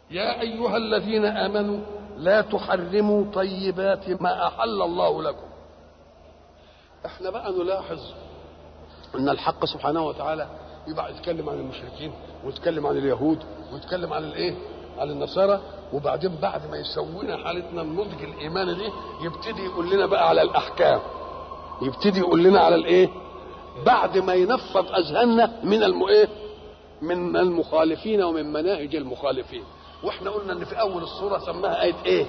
يا ايها الذين امنوا لا تحرموا طيبات ما احل الله لكم احنا بقى نلاحظ ان الحق سبحانه وتعالى يبقى يتكلم عن المشركين ويتكلم عن اليهود ويتكلم عن الايه عن النصارى وبعدين بعد ما يسوينا حالتنا النضج الايماني دي يبتدي يقول لنا بقى على الاحكام يبتدي يقول لنا على الايه بعد ما ينفض اذهاننا من الم ايه من المخالفين ومن مناهج المخالفين واحنا قلنا ان في اول السوره سماها ايه ايه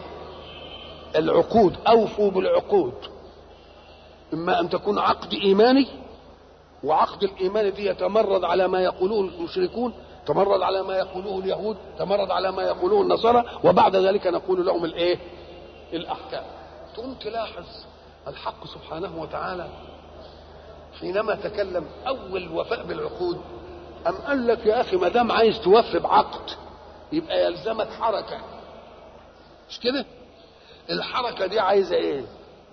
العقود اوفوا بالعقود اما ان تكون عقد ايماني وعقد الايمان دي يتمرد على ما يقوله المشركون تمرد على ما يقوله اليهود تمرد على ما يقوله النصارى وبعد ذلك نقول لهم الايه الاحكام تقوم تلاحظ الحق سبحانه وتعالى حينما تكلم اول وفاء بالعقود ام قال لك يا اخي ما دام عايز توفي بعقد يبقى يلزمك حركه مش كده الحركه دي عايزه ايه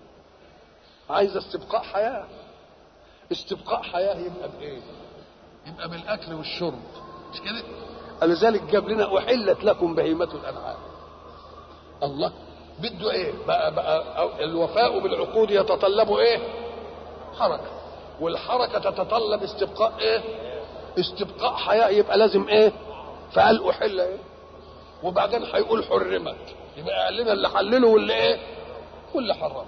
عايزه استبقاء حياه استبقاء حياه يبقى بايه يبقى بالاكل والشرب مش كده لذلك جاب لنا احلت لكم بهيمه الانعام الله بده ايه بقى, بقى الوفاء بالعقود يتطلب ايه حركه والحركه تتطلب استبقاء ايه استبقاء حياه يبقى لازم ايه فقال احل ايه وبعدين هيقول حرمت يبقى قال لنا اللي حلله واللي ايه واللي حرمه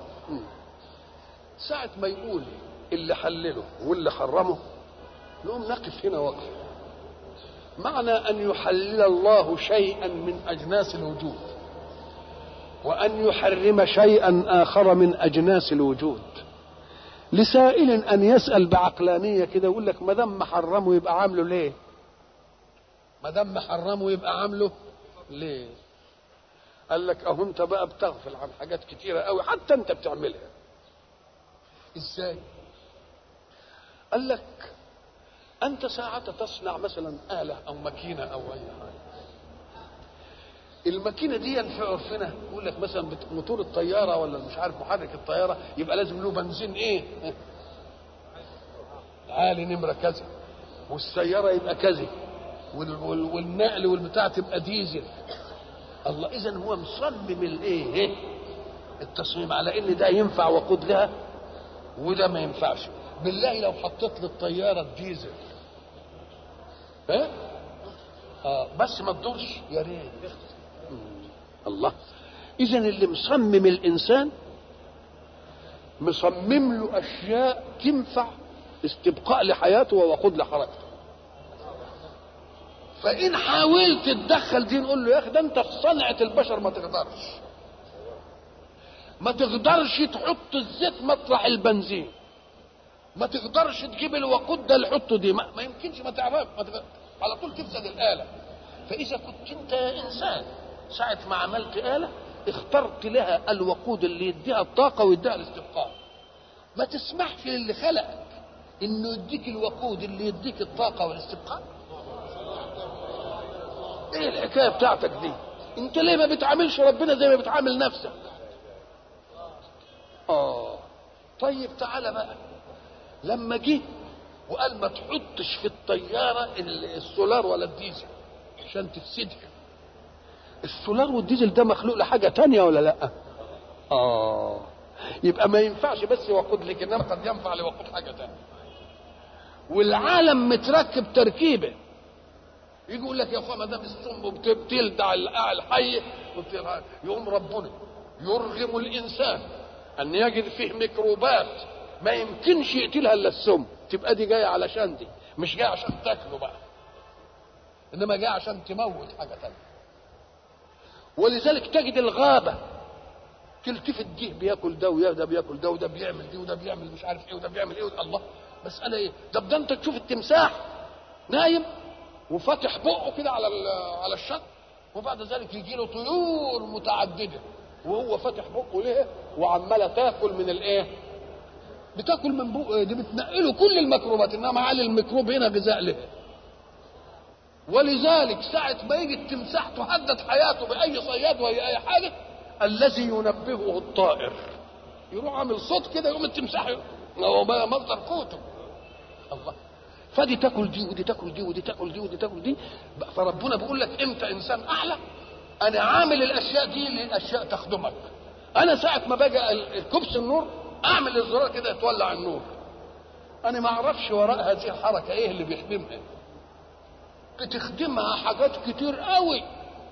ساعة ما يقول اللي حلله واللي حرمه نقوم نقف هنا وقف معنى أن يحلل الله شيئا من أجناس الوجود وأن يحرم شيئا آخر من أجناس الوجود لسائل أن يسأل بعقلانية كده يقول لك ما دام محرمه يبقى عامله ليه؟ ما دام محرمه يبقى عامله ليه؟ قال لك اهو انت بقى بتغفل عن حاجات كتيره قوي حتى انت بتعملها ازاي قال لك انت ساعة تصنع مثلا آلة او ماكينة او اي حاجة الماكينة دي في عرفنا يقول لك مثلا موتور الطيارة ولا مش عارف محرك الطيارة يبقى لازم له بنزين ايه عالي نمرة كذا والسيارة يبقى كذا والنقل والبتاع تبقى ديزل الله اذا هو مصمم الايه التصميم على ان ده ينفع وقود لها وده ما ينفعش بالله لو حطيت للطياره الديزل ها آه بس ما تدورش يا ريت الله اذا اللي مصمم الانسان مصمم له اشياء تنفع استبقاء لحياته ووقود لحركته فان حاولت تتدخل دي نقول له يا اخي ده انت في صنعه البشر ما تقدرش ما تقدرش تحط الزيت مطرح البنزين ما تقدرش تجيب الوقود ده اللي حطه دي ما, ما يمكنش ما تعرف ما تقدر. على طول تفسد الاله فاذا كنت انت يا انسان ساعه ما عملت اله اخترت لها الوقود اللي يديها الطاقه ويديها الاستبقاء ما تسمحش للي خلقك انه يديك الوقود اللي يديك الطاقه والاستبقاء ايه الحكايه بتاعتك دي انت ليه ما بتعاملش ربنا زي ما بتعامل نفسك اه طيب تعالى بقى لما جه وقال ما تحطش في الطياره السولار ولا الديزل عشان تفسدها السولار والديزل ده مخلوق لحاجه تانية ولا لا اه يبقى ما ينفعش بس وقود لك انما قد ينفع لوقود حاجه تانية والعالم متركب تركيبه يجي يقول لك يا اخويا ما دام السم بتلدع الحي يقوم ربنا يرغم الانسان ان يجد فيه ميكروبات ما يمكنش يقتلها الا السم تبقى دي جايه علشان دي مش جايه عشان تاكله بقى انما جايه عشان تموت حاجه ثانيه ولذلك تجد الغابه تلتفت دي بياكل ده وده بياكل ده وده بيعمل دي وده بيعمل مش عارف ايه وده بيعمل ايه الله مساله ايه طب ده انت تشوف التمساح نايم وفاتح بقه كده على على الشط وبعد ذلك يجي له طيور متعدده وهو فاتح بقه ليه وعماله تاكل من الايه بتاكل من بقه دي بتنقله كل الميكروبات انما على الميكروب هنا غذاء له ولذلك ساعة ما يجي التمساح تهدد حياته بأي صياد وهي أي حاجة الذي ينبهه الطائر يروح عامل صوت كده يقوم التمساح هو مصدر قوته الله فدي تاكل دي ودي تاكل دي ودي تاكل دي ودي تاكل دي فربنا بيقول لك انت انسان اعلى انا عامل الاشياء دي لاشياء تخدمك انا ساعه ما باجي الكبس النور اعمل الزرار كده يتولع النور انا ما اعرفش وراء هذه الحركه ايه اللي بيخدمها بتخدمها حاجات كتير قوي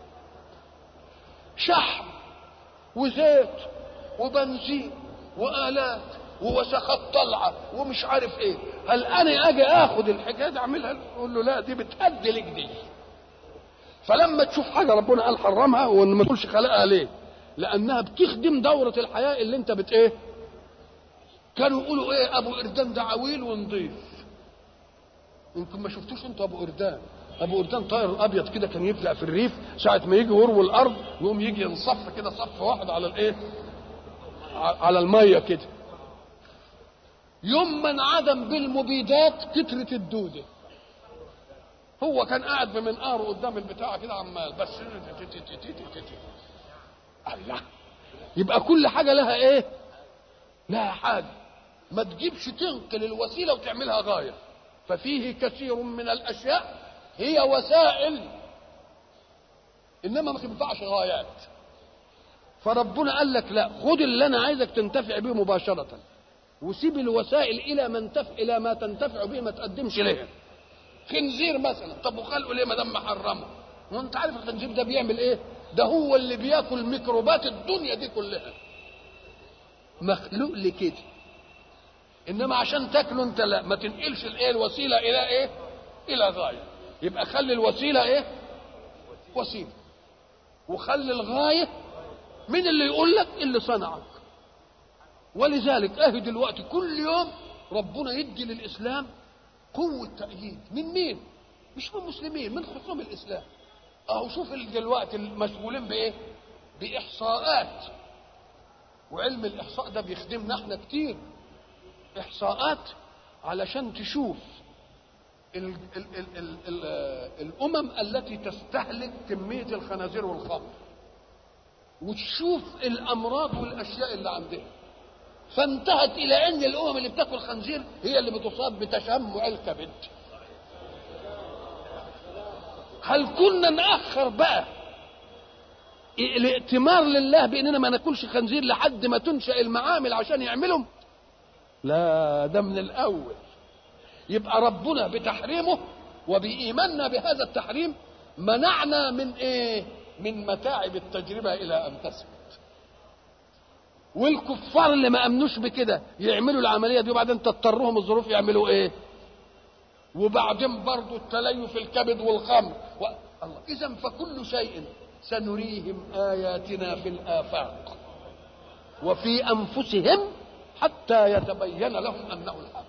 شحم وزيت وبنزين والات ووسخات طالعه ومش عارف ايه هل انا اجي اخد الحكايه دي اعملها اقول له لا دي بتأدي لك دي فلما تشوف حاجه ربنا قال حرمها وما تقولش خلقها ليه لانها بتخدم دوره الحياه اللي انت بت ايه كانوا يقولوا ايه ابو اردان ده عويل ونضيف يمكن ما شفتوش انتوا ابو اردان ابو اردان طائر ابيض كده كان يفلق في الريف ساعه ما يجي يروي الارض يقوم يجي ينصف كده صف واحد على الايه على الميه كده يوم من عدم بالمبيدات كترة الدودة هو كان قاعد بمنقاره قدام البتاع كده عمال بس الله يبقى كل حاجة لها ايه لها حاجة ما تجيبش تنقل الوسيلة وتعملها غاية ففيه كثير من الأشياء هي وسائل إنما ما تنفعش غايات فربنا قال لك لا خد اللي أنا عايزك تنتفع به مباشرة وسيب الوسائل الى ما انتفع الى ما تنتفع به ما تقدمش ليه خنزير مثلا طب وخلقه ليه ما دام محرمه وانت عارف الخنزير ده بيعمل ايه ده هو اللي بياكل ميكروبات الدنيا دي كلها مخلوق لكده انما عشان تاكله انت لا ما تنقلش الايه الوسيله الى ايه الى غايه يبقى خلي الوسيله ايه وسيله وخلي الغايه مين اللي يقول لك اللي صنعك ولذلك اهي دلوقتي كل يوم ربنا يدي للاسلام قوه تأييد من مين؟ مش من المسلمين من خصوم الاسلام اهو شوف دلوقتي المشغولين بايه؟ باحصاءات وعلم الاحصاء ده بيخدمنا احنا كتير احصاءات علشان تشوف ال ال ال ال ال الامم التي تستهلك كميه الخنازير والخمر وتشوف الامراض والاشياء اللي عندها فانتهت الى ان الامم اللي بتاكل خنزير هي اللي بتصاب بتشمع الكبد هل كنا ناخر بقى الائتمار لله باننا ما ناكلش خنزير لحد ما تنشا المعامل عشان يعملهم لا ده من الاول يبقى ربنا بتحريمه وبايماننا بهذا التحريم منعنا من ايه من متاعب التجربه الى ان تثبت والكفار اللي ما امنوش بكده يعملوا العمليه دي وبعدين تضطرهم الظروف يعملوا ايه وبعدين برضو التليف الكبد والخمر و... الله اذا فكل شيء سنريهم اياتنا في الافاق وفي انفسهم حتى يتبين لهم انه الحق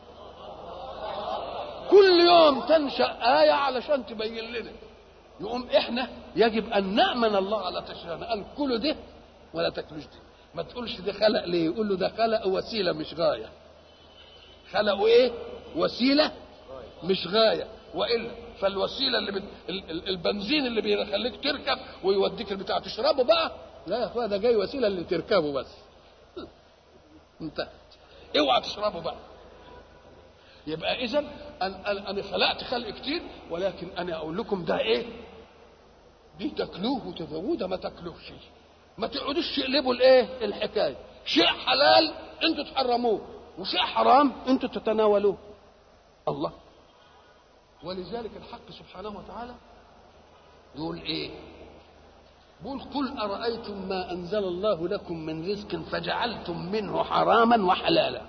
كل يوم تنشا ايه علشان تبين لنا يقوم احنا يجب ان نامن الله على تشريعنا قال كلوا ده ولا تاكلوش ده ما تقولش ده خلق ليه يقول له ده خلق وسيله مش غايه خلقوا ايه وسيله مش غايه والا فالوسيله اللي بت... البنزين اللي بيخليك تركب ويوديك البتاع تشربه بقى لا يا اخويا ده جاي وسيله اللي تركبه بس انتهت اوعى تشربه بقى يبقى اذا انا انا خلقت خلق كتير ولكن انا اقول لكم ده ايه دي تاكلوه وتذووه ده ما تاكلوش ما تقعدوش تقلبوا الايه الحكايه شيء حلال انتوا تحرموه وشيء حرام انتوا تتناولوه الله ولذلك الحق سبحانه وتعالى يقول ايه بقول قل أرأيتم ما أنزل الله لكم من رزق فجعلتم منه حراما وحلالا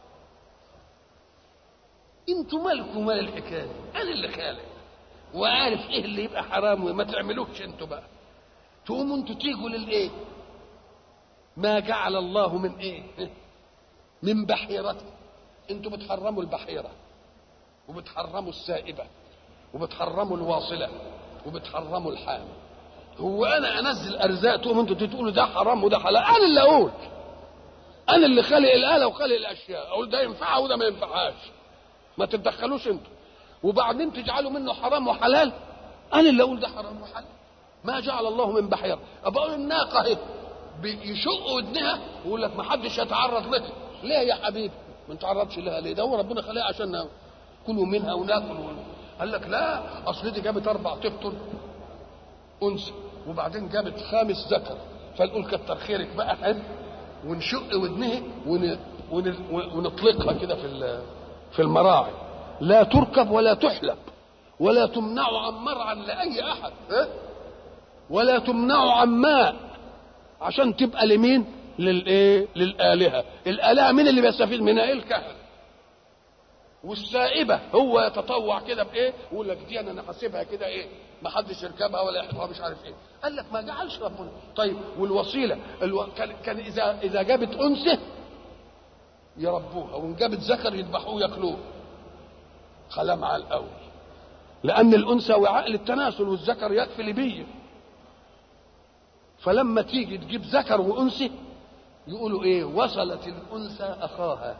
انتوا مالكم مال الحكايه انا اللي خالق وعارف ايه اللي يبقى حرام وما تعملوش انتوا بقى تقوموا انتوا تيجوا للايه ما جعل الله من ايه من بحيرته انتوا بتحرموا البحيره وبتحرموا السائبه وبتحرموا الواصله وبتحرموا الحام هو انا انزل ارزاق تقوم انتوا تقولوا ده حرام وده حلال انا اللي اقول انا اللي خالق الاله وخالق الاشياء اقول ده ينفعها وده ما ينفعهاش ما تتدخلوش انتوا وبعدين تجعلوا منه حرام وحلال انا اللي اقول ده حرام وحلال ما جعل الله من بحيره ابقى اقول الناقه اهي يشق ودنها ويقول لك ما حدش يتعرض لها ليه يا حبيبي ما نتعرضش لها ليه ده هو ربنا خلقها عشان كلوا منها وناكل قال لك لا اصل دي جابت اربع تبطن انثى وبعدين جابت خامس ذكر فنقول كتر خيرك بقى حلو ونشق ودنها ون... ون... ونطلقها كده في ال- في المراعي لا تركب ولا تحلب ولا تمنع عن مرعى لاي احد ها؟ ولا تمنع عن ماء عشان تبقى لمين للايه للالهه الالهه مين اللي بيستفيد منها ايه الكهنه والسائبه هو يتطوع كده بايه يقول لك دي انا حاسبها كده ايه ما حدش يركبها ولا يحطها مش عارف ايه قال لك ما جعلش ربنا طيب والوسيله الو... كان, كان اذا اذا جابت انثى يربوها وان جابت ذكر يذبحوه ياكلوه خلا مع الاول لان الانثى وعاء للتناسل والذكر يكفي لبيه فلما تيجي تجيب ذكر وانثى يقولوا ايه وصلت الانثى اخاها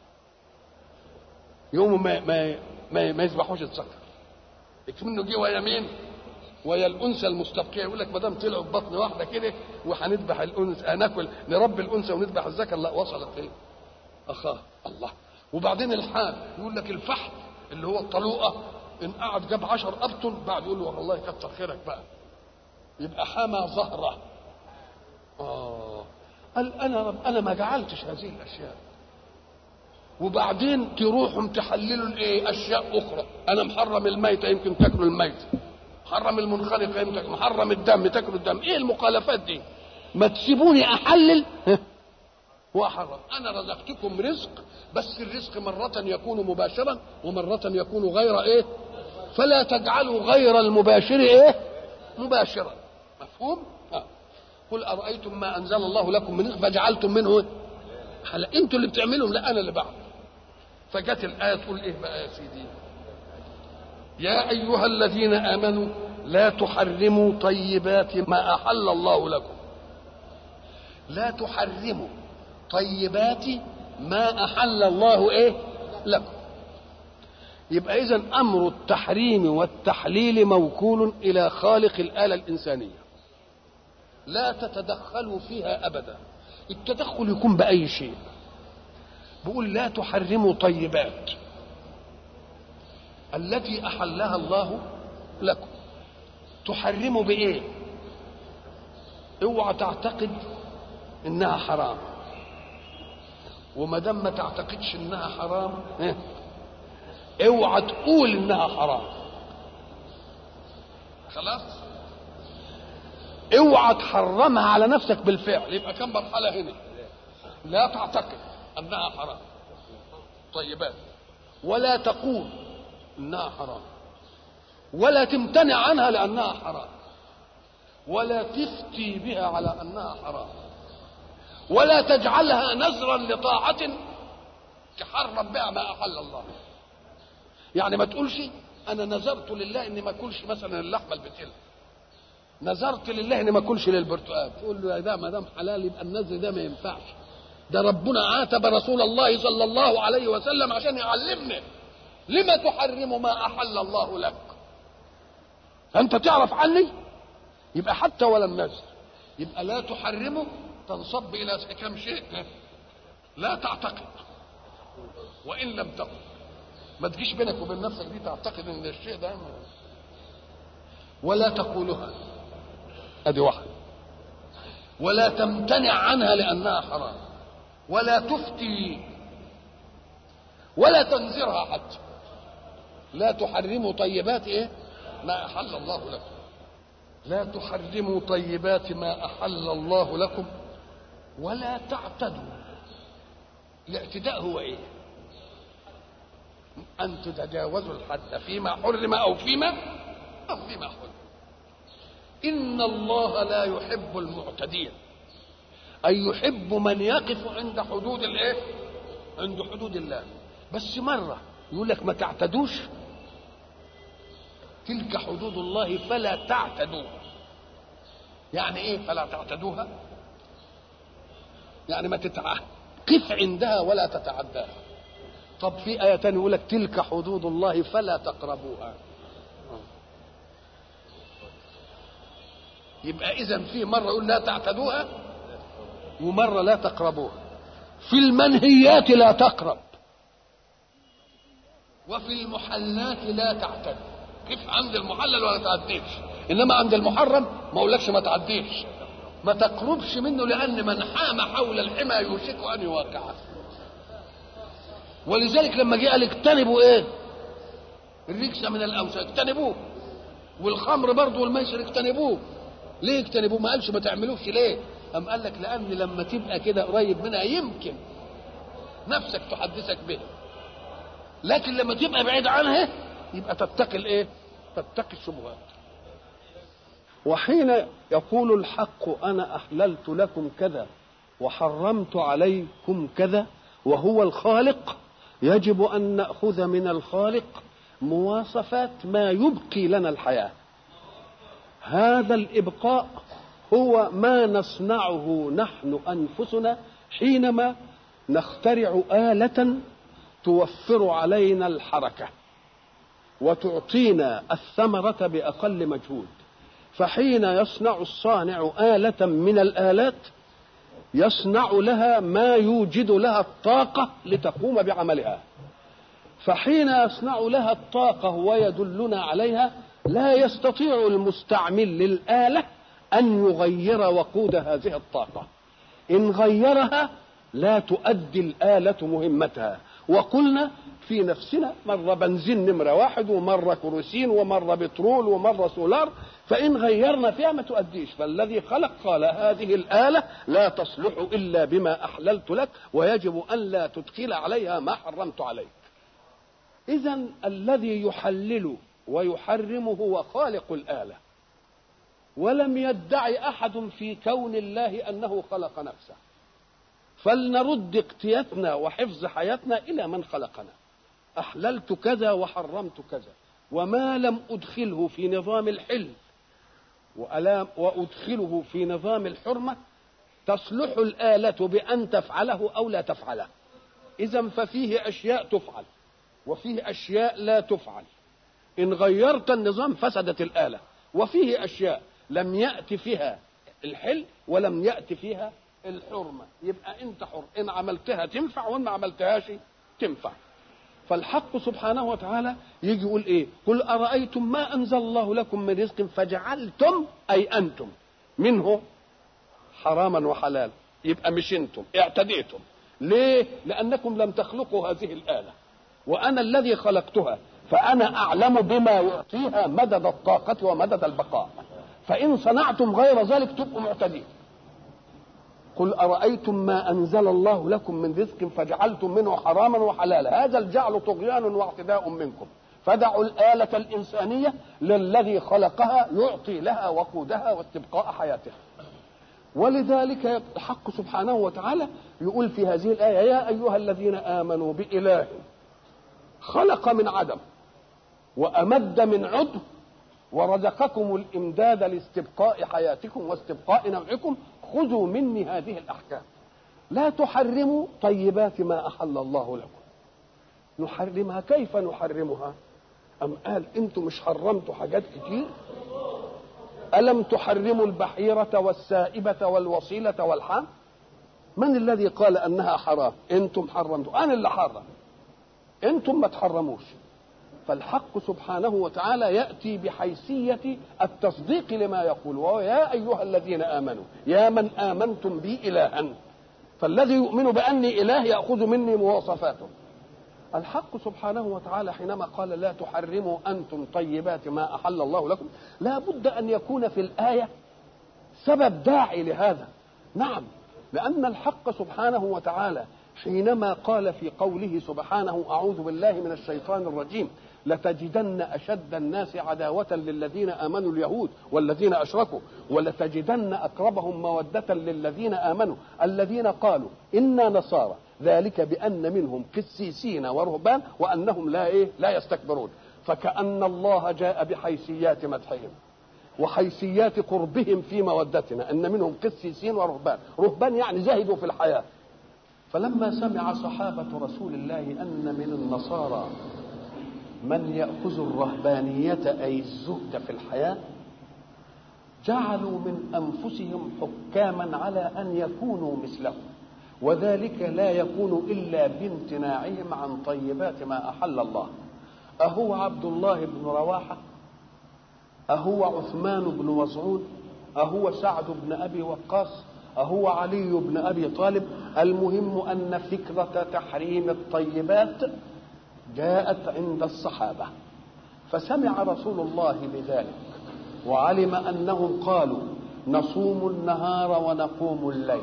يوم ما ما ما, ما يذبحوش الذكر منه جه ويا مين ويا الانثى المستبقيه يقول لك ما دام طلعوا في بطن واحده كده وهنذبح الانثى هناكل نربي الانثى ونذبح الذكر لا وصلت ايه اخاه الله وبعدين الحال يقول لك الفحم اللي هو الطلوقه ان قعد جاب عشر ابطن بعد يقول له والله كتر خيرك بقى يبقى حمى ظهره اه قال انا رب انا ما جعلتش هذه الاشياء وبعدين تروحوا تحللوا الايه اشياء اخرى انا محرم الميتة يمكن تاكلوا الميتة محرم المنخنقة يمكن محرم الدم تاكلوا الدم ايه المخالفات دي ما تسيبوني احلل واحرم انا رزقتكم رزق بس الرزق مرة يكون مباشرا ومرة يكون غير ايه فلا تجعلوا غير المباشر ايه مباشرا مفهوم آه. قل ارايتم ما انزل الله لكم من رزق فجعلتم منه حلا انتوا اللي بتعملهم لا انا اللي بعمل فجت الايه تقول ايه بقى يا سيدي يا ايها الذين امنوا لا تحرموا طيبات ما احل الله لكم لا تحرموا طيبات ما احل الله ايه لكم يبقى اذا امر التحريم والتحليل موكول الى خالق الاله الانسانيه لا تتدخلوا فيها ابدا التدخل يكون باي شيء بيقول لا تحرموا طيبات التي احلها الله لكم تحرموا بايه اوعى تعتقد انها حرام وما دام ما تعتقدش انها حرام إيه؟ اوعى تقول انها حرام خلاص اوعى تحرمها على نفسك بالفعل يبقى كم مرحله هنا لا تعتقد انها حرام طيبات ولا تقول انها حرام ولا تمتنع عنها لانها حرام ولا تفتي بها على انها حرام ولا تجعلها نذرا لطاعة تحرم بها ما أحل الله يعني ما تقولش أنا نذرت لله إني ما أكلش مثلا اللحمة البتلة نذرت لله إني ما أكلش للبرتقال تقول له ده ما دام حلال يبقى النذر ده ما ينفعش ده ربنا عاتب رسول الله صلى الله عليه وسلم عشان يعلمنا لما تحرم ما أحل الله لك أنت تعرف عني يبقى حتى ولا النذر يبقى لا تحرمه تنصب الى كم شيء لا تعتقد وان لم تقل ما تجيش بينك وبين نفسك دي تعتقد ان الشيء ده ولا تقولها ادي واحده ولا تمتنع عنها لانها حرام ولا تفتي ولا تنذرها حتى لا تحرموا طيبات ايه ما احل الله لكم لا تحرموا طيبات ما احل الله لكم ولا تعتدوا الاعتداء هو ايه ان تتجاوزوا الحد فيما حرم او فيما او فيما حرم ان الله لا يحب المعتدين اي يحب من يقف عند حدود الايه عند حدود الله بس مره يقول لك ما تعتدوش تلك حدود الله فلا تعتدوها يعني ايه فلا تعتدوها يعني ما تتقف عندها ولا تتعداها طب في آية تانية يقول لك تلك حدود الله فلا تقربوها يبقى إذا في مرة يقول لا تعتدوها ومرة لا تقربوها في المنهيات لا تقرب وفي المحلات لا تعتد كيف عند المحلل ولا تعتدش انما عند المحرم ما اقولكش ما تعديش ما تقربش منه لان من حام حول الحمى يوشك ان يواقعه ولذلك لما جه قال اجتنبوا ايه الرجس من الاوثان اجتنبوه والخمر برضه والميسر اجتنبوه ليه اجتنبوه ما قالش ما تعملوش ليه أم قال لك لأن لما تبقى كده قريب منها يمكن نفسك تحدثك به لكن لما تبقى بعيد عنها يبقى تتقي الايه؟ تتقي الشبهات وحين يقول الحق انا احللت لكم كذا وحرمت عليكم كذا وهو الخالق يجب ان ناخذ من الخالق مواصفات ما يبقي لنا الحياه هذا الابقاء هو ما نصنعه نحن انفسنا حينما نخترع اله توفر علينا الحركه وتعطينا الثمره باقل مجهود فحين يصنع الصانع اله من الالات يصنع لها ما يوجد لها الطاقه لتقوم بعملها فحين يصنع لها الطاقه ويدلنا عليها لا يستطيع المستعمل للاله ان يغير وقود هذه الطاقه ان غيرها لا تؤدي الاله مهمتها وقلنا في نفسنا مرة بنزين نمرة واحد ومرة كروسين ومرة بترول ومرة سولار فإن غيرنا فيها ما تؤديش فالذي خلق قال هذه الآلة لا تصلح إلا بما أحللت لك ويجب أن لا تدخل عليها ما حرمت عليك إذا الذي يحلل ويحرم هو خالق الآلة ولم يدعي أحد في كون الله أنه خلق نفسه فلنرد اقتياتنا وحفظ حياتنا الى من خلقنا احللت كذا وحرمت كذا وما لم ادخله في نظام الحل وادخله في نظام الحرمه تصلح الاله بان تفعله او لا تفعله اذا ففيه اشياء تفعل وفيه اشياء لا تفعل ان غيرت النظام فسدت الاله وفيه اشياء لم يات فيها الحل ولم يات فيها الحرمة يبقى أنت حر إن عملتها تنفع وإن ما عملتهاش تنفع فالحق سبحانه وتعالى يجي يقول إيه قل أرأيتم ما أنزل الله لكم من رزق فجعلتم أي أنتم منه حراما وحلال يبقى مش أنتم اعتديتم ليه لأنكم لم تخلقوا هذه الآلة وأنا الذي خلقتها فأنا أعلم بما يعطيها مدد الطاقة ومدد البقاء فإن صنعتم غير ذلك تبقوا معتدين قل أرأيتم ما أنزل الله لكم من رزق فجعلتم منه حراما وحلالا هذا الجعل طغيان واعتداء منكم فدعوا الآلة الإنسانية للذي خلقها يعطي لها وقودها واستبقاء حياتها ولذلك الحق سبحانه وتعالى يقول في هذه الآية يا أيها الذين آمنوا بإله خلق من عدم وأمد من عضو ورزقكم الإمداد لاستبقاء حياتكم واستبقاء نوعكم خذوا مني هذه الأحكام لا تحرموا طيبات ما أحل الله لكم نحرمها كيف نحرمها أم قال أنتم مش حرمتوا حاجات كتير ألم تحرموا البحيرة والسائبة والوصيلة والحام من الذي قال أنها حرام أنتم حرمتوا أنا اللي حرم أنتم ما تحرموش فالحق سبحانه وتعالى ياتي بحيثيه التصديق لما يقول وهو يا ايها الذين امنوا يا من امنتم بي الها فالذي يؤمن باني اله ياخذ مني مواصفاته الحق سبحانه وتعالى حينما قال لا تحرموا انتم طيبات ما احل الله لكم لا بد ان يكون في الايه سبب داعي لهذا نعم لان الحق سبحانه وتعالى حينما قال في قوله سبحانه اعوذ بالله من الشيطان الرجيم لتجدن اشد الناس عداوه للذين امنوا اليهود والذين اشركوا ولتجدن اقربهم موده للذين امنوا الذين قالوا انا نصارى ذلك بان منهم قسيسين ورهبان وانهم لا ايه لا يستكبرون فكان الله جاء بحيثيات مدحهم وحيثيات قربهم في مودتنا ان منهم قسيسين ورهبان رهبان يعني زهدوا في الحياه فلما سمع صحابه رسول الله ان من النصارى من يأخذ الرهبانية أي الزهد في الحياة جعلوا من أنفسهم حكاما على أن يكونوا مثلهم وذلك لا يكون إلا بامتناعهم عن طيبات ما أحل الله أهو عبد الله بن رواحة أهو عثمان بن مظعون أهو سعد بن أبي وقاص أهو علي بن أبي طالب المهم أن فكرة تحريم الطيبات جاءت عند الصحابة فسمع رسول الله بذلك وعلم أنهم قالوا نصوم النهار ونقوم الليل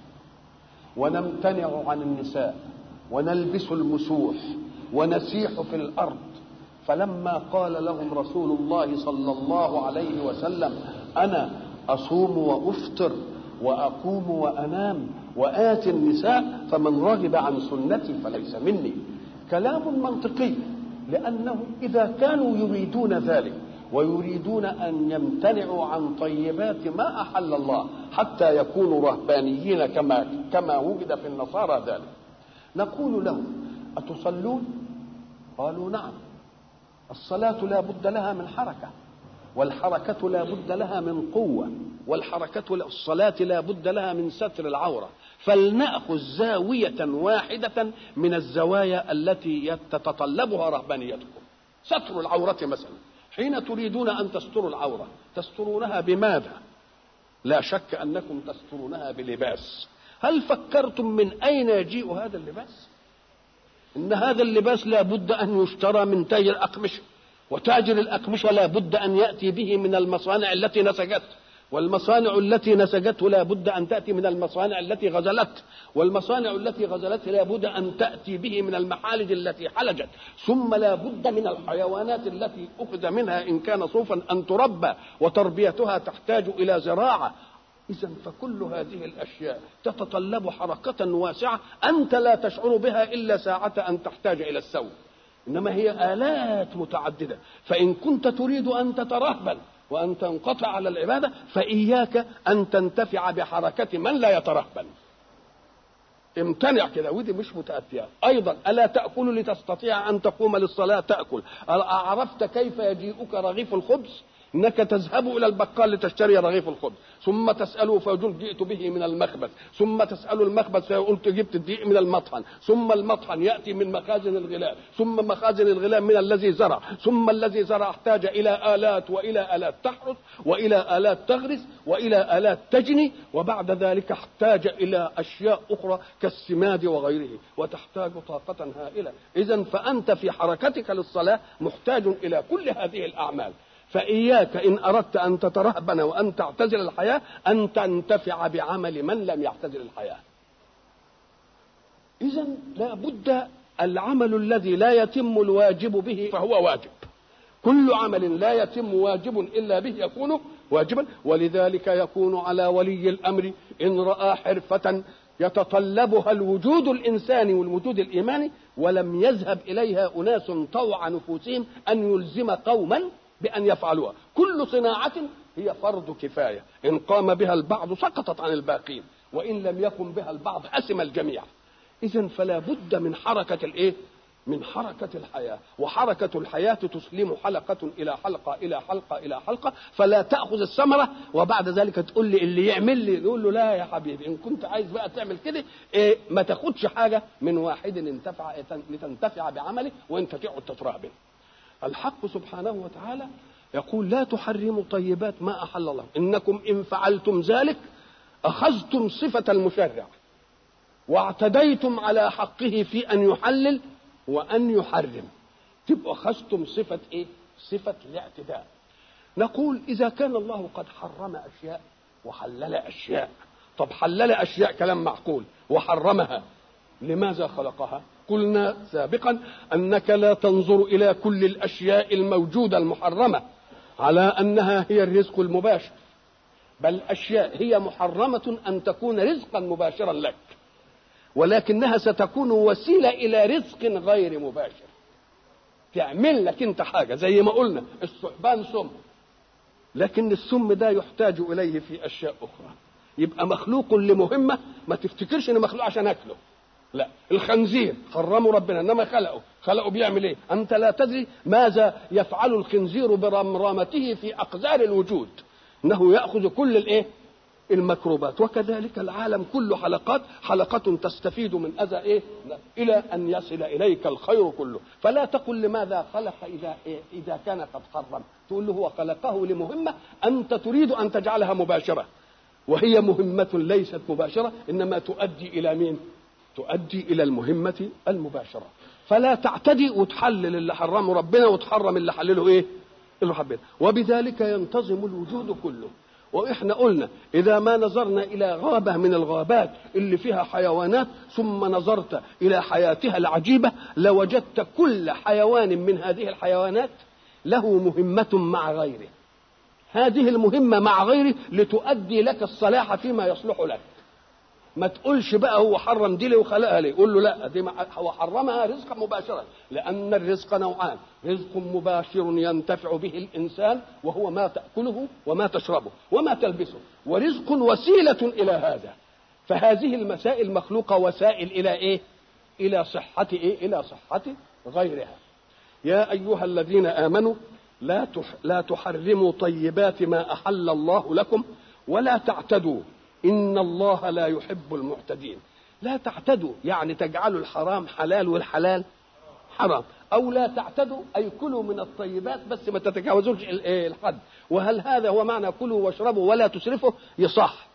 ونمتنع عن النساء ونلبس المسوح ونسيح في الأرض فلما قال لهم رسول الله صلى الله عليه وسلم أنا أصوم وأفطر وأقوم وأنام وآتي النساء فمن رغب عن سنتي فليس مني كلام منطقي لأنه إذا كانوا يريدون ذلك ويريدون أن يمتنعوا عن طيبات ما أحل الله حتى يكونوا رهبانيين كما كما وجد في النصارى ذلك نقول لهم أتصلون؟ قالوا نعم الصلاة لا بد لها من حركة والحركة لا بد لها من قوة والحركة الصلاة لا بد لها من ستر العورة فلنأخذ زاوية واحدة من الزوايا التي تتطلبها رهبانيتكم ستر العورة مثلا حين تريدون أن تستروا العورة تسترونها بماذا لا شك أنكم تسترونها بلباس هل فكرتم من أين يجيء هذا اللباس إن هذا اللباس لا بد أن يشترى من تاجر أقمشة وتاجر الأقمشة لا بد أن يأتي به من المصانع التي نسجته والمصانع التي نسجته لا بد أن تأتي من المصانع التي غزلته والمصانع التي غزلته لا بد أن تأتي به من المحالج التي حلجت ثم لا بد من الحيوانات التي أخذ منها إن كان صوفا أن تربى وتربيتها تحتاج إلى زراعة إذا فكل هذه الأشياء تتطلب حركة واسعة أنت لا تشعر بها إلا ساعة أن تحتاج إلى السوء إنما هي آلات متعددة فإن كنت تريد أن تترهبن وأن تنقطع على العبادة فإياك أن تنتفع بحركة من لا يترهبن امتنع كده ودي مش متأتية أيضا ألا تأكل لتستطيع أن تقوم للصلاة تأكل عرفت كيف يجيئك رغيف الخبز انك تذهب الى البقال لتشتري رغيف الخبز ثم تساله فيقول جئت به من المخبز ثم تسال المخبز فيقول جبت الدقيق من المطحن ثم المطحن ياتي من مخازن الغلال ثم مخازن الغلال من الذي زرع ثم الذي زرع احتاج الى الات والى الات تحرث والى الات تغرس والى الات تجني وبعد ذلك احتاج الى اشياء اخرى كالسماد وغيره وتحتاج طاقه هائله اذا فانت في حركتك للصلاه محتاج الى كل هذه الاعمال فإياك إن أردت أن تترهبن وأن تعتزل الحياة أن تنتفع بعمل من لم يعتزل الحياة إذا لا بد العمل الذي لا يتم الواجب به فهو واجب كل عمل لا يتم واجب إلا به يكون واجبا ولذلك يكون على ولي الأمر إن رأى حرفة يتطلبها الوجود الإنساني والوجود الإيماني ولم يذهب إليها أناس طوع نفوسهم أن يلزم قوما بأن يفعلوها كل صناعة هي فرض كفاية إن قام بها البعض سقطت عن الباقين وإن لم يقم بها البعض أسم الجميع إذا فلا بد من حركة الإيه؟ من حركة الحياة وحركة الحياة تسلم حلقة إلى حلقة إلى حلقة إلى حلقة فلا تأخذ الثمرة وبعد ذلك تقول لي اللي يعمل لي يقول له لا يا حبيبي إن كنت عايز بقى تعمل كده إيه ما تاخدش حاجة من واحد انتفع لتنتفع بعمله وأنت تقعد تترهبن الحق سبحانه وتعالى يقول لا تحرموا طيبات ما أحل الله إنكم إن فعلتم ذلك أخذتم صفة المشرع واعتديتم على حقه في أن يحلل وأن يحرم تبقوا أخذتم صفة إيه؟ صفة الاعتداء نقول إذا كان الله قد حرم أشياء وحلل أشياء طب حلل أشياء كلام معقول وحرمها لماذا خلقها قلنا سابقا انك لا تنظر الى كل الاشياء الموجوده المحرمه على انها هي الرزق المباشر بل اشياء هي محرمه ان تكون رزقا مباشرا لك ولكنها ستكون وسيله الى رزق غير مباشر تعمل لك انت حاجه زي ما قلنا الثعبان سم لكن السم ده يحتاج اليه في اشياء اخرى يبقى مخلوق لمهمه ما تفتكرش انه مخلوق عشان اكله لا الخنزير حرمه ربنا انما خلقه خلقه بيعمل ايه انت لا تدري ماذا يفعل الخنزير برمرمته في اقذار الوجود انه ياخذ كل الايه المكروبات وكذلك العالم كله حلقات حلقة تستفيد من أذى إيه إلى أن يصل إليك الخير كله فلا تقل لماذا خلق إذا إيه إذا كان قد حرم تقول له هو خلقه لمهمة أنت تريد أن تجعلها مباشرة وهي مهمة ليست مباشرة إنما تؤدي إلى مين تؤدي إلى المهمة المباشرة فلا تعتدي وتحلل اللي حرمه ربنا وتحرم اللي حلله إيه اللي حبينا وبذلك ينتظم الوجود كله واحنا قلنا اذا ما نظرنا الى غابه من الغابات اللي فيها حيوانات ثم نظرت الى حياتها العجيبه لوجدت كل حيوان من هذه الحيوانات له مهمه مع غيره هذه المهمه مع غيره لتؤدي لك الصلاح فيما يصلح لك ما تقولش بقى هو حرم دي ليه وخلقها ليه قول له لا دي هو حرمها رزقا مباشرة لأن الرزق نوعان رزق مباشر ينتفع به الإنسان وهو ما تأكله وما تشربه وما تلبسه ورزق وسيلة إلى هذا فهذه المسائل مخلوقة وسائل إلى إيه إلى صحة إيه إلى صحة غيرها يا أيها الذين آمنوا لا تح لا تحرموا طيبات ما أحل الله لكم ولا تعتدوا إن الله لا يحب المعتدين لا تعتدوا يعني تجعلوا الحرام حلال والحلال حرام أو لا تعتدوا أي كلوا من الطيبات بس ما تتجاوزوش الحد وهل هذا هو معنى كلوا واشربوا ولا تسرفوا يصح